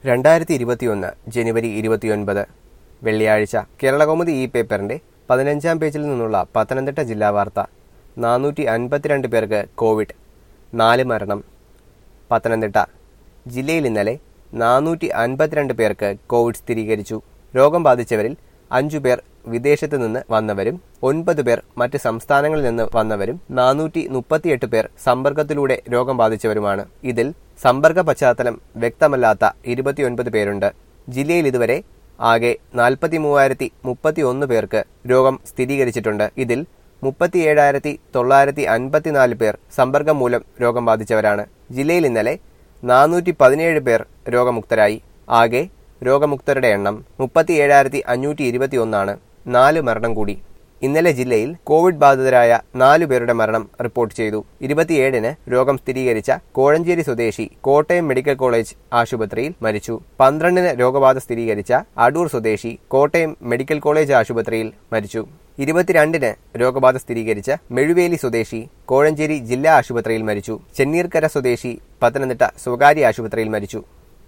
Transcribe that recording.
രണ്ടായിരത്തി ഇരുപത്തിയൊന്ന് ജനുവരി ഇരുപത്തിയൊൻപത് വെള്ളിയാഴ്ച കേരളകൗമുദി ഈ പേപ്പറിന്റെ പതിനഞ്ചാം പേജിൽ നിന്നുള്ള പത്തനംതിട്ട ജില്ലാ വാർത്ത നാനൂറ്റി അൻപത്തിരണ്ട് പേർക്ക് കോവിഡ് നാല് മരണം പത്തനംതിട്ട ജില്ലയിൽ ഇന്നലെ നാനൂറ്റി അൻപത്തിരണ്ട് പേർക്ക് കോവിഡ് സ്ഥിരീകരിച്ചു രോഗം ബാധിച്ചവരിൽ അഞ്ചു പേർ വിദേശത്ത് നിന്ന് വന്നവരും ഒൻപത് പേർ മറ്റ് സംസ്ഥാനങ്ങളിൽ നിന്ന് വന്നവരും നാനൂറ്റി മുപ്പത്തിയെട്ട് പേർ സമ്പർക്കത്തിലൂടെ രോഗം ബാധിച്ചവരുമാണ് ഇതിൽ സമ്പർക്ക പശ്ചാത്തലം വ്യക്തമല്ലാത്ത ഇരുപത്തിയൊൻപത് പേരുണ്ട് ജില്ലയിൽ ഇതുവരെ ആകെ നാൽപ്പത്തി മൂവായിരത്തി മുപ്പത്തി ഒന്ന് പേർക്ക് രോഗം സ്ഥിരീകരിച്ചിട്ടുണ്ട് ഇതിൽ മുപ്പത്തിയേഴായിരത്തി തൊള്ളായിരത്തി അൻപത്തിനാല് പേർ സമ്പർക്കം മൂലം രോഗം ബാധിച്ചവരാണ് ജില്ലയിൽ ഇന്നലെ നാനൂറ്റി പതിനേഴ് പേർ രോഗമുക്തരായി ആകെ രോഗമുക്തരുടെ എണ്ണം മുപ്പത്തിയേഴായിരത്തി അഞ്ഞൂറ്റി ഇരുപത്തി ഒന്നാണ് നാല് മരണം കൂടി ഇന്നലെ ജില്ലയിൽ കോവിഡ് ബാധിതരായ നാലു പേരുടെ മരണം റിപ്പോർട്ട് ചെയ്തു ഇരുപത്തിയേഴിന് രോഗം സ്ഥിരീകരിച്ച കോഴഞ്ചേരി സ്വദേശി കോട്ടയം മെഡിക്കൽ കോളേജ് ആശുപത്രിയിൽ മരിച്ചു പന്ത്രണ്ടിന് രോഗബാധ സ്ഥിരീകരിച്ച അടൂർ സ്വദേശി കോട്ടയം മെഡിക്കൽ കോളേജ് ആശുപത്രിയിൽ മരിച്ചു ഇരുപത്തിരണ്ടിന് രോഗബാധ സ്ഥിരീകരിച്ച മെഴുവേലി സ്വദേശി കോഴഞ്ചേരി ജില്ലാ ആശുപത്രിയിൽ മരിച്ചു ചെന്നീർക്കര സ്വദേശി പത്തനംതിട്ട സ്വകാര്യ ആശുപത്രിയിൽ മരിച്ചു